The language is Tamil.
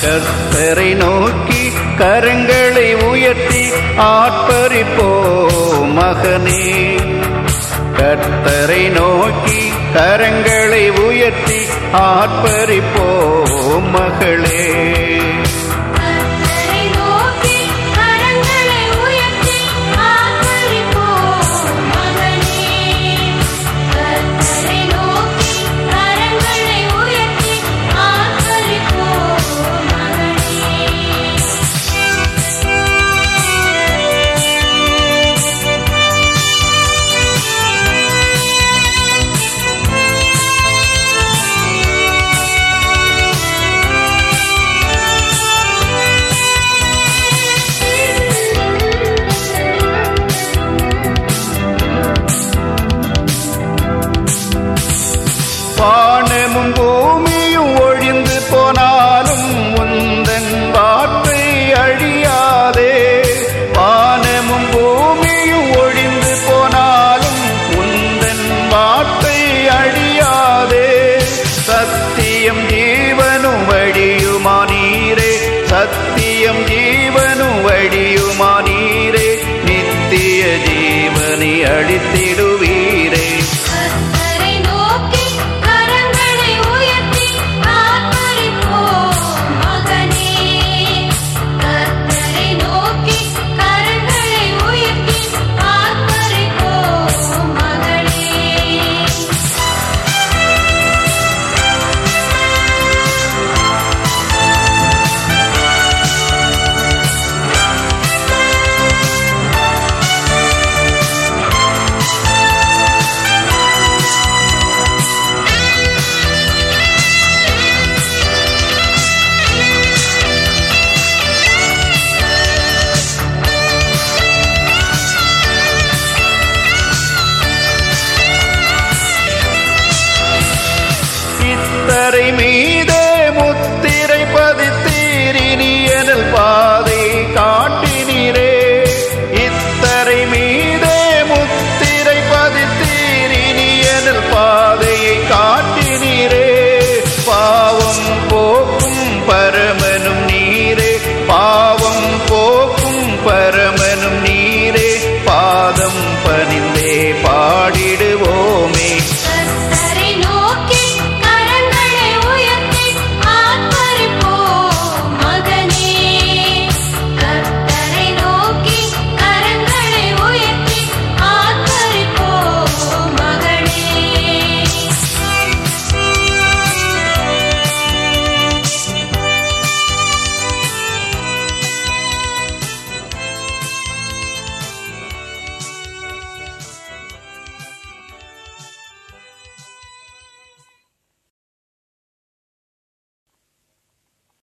கர்த்தரை நோக்கி கரங்களை உயர்த்தி ஆட்பரிப்போ மகனே கர்த்தரை நோக்கி கரங்களை உயர்த்தி ஆட்பரிப்போ மகளே கர்த்தரை நோக்கி கரங்களை உயர்த்தி ஆர்ப்பரிப்போம் மகனே கர்த்தரை நோக்கி கரங்களை உயர்த்தி ஆர்ப்பரிப்போம் மகனே வானமும் பூமியும் ஒழிந்து போனாலும் உந்தன் வார்த்தை அழியாதே வானமும் பூமியும் ஒழிந்து போனாலும் உந்தன் வார்த்தை அழியாதே சத்தியம் ஜீவனும் வழியுமா நீரே சத்தியம் ஜீவனும் வழியுமா நீரே நித்திய ஜீவனை அளித்தே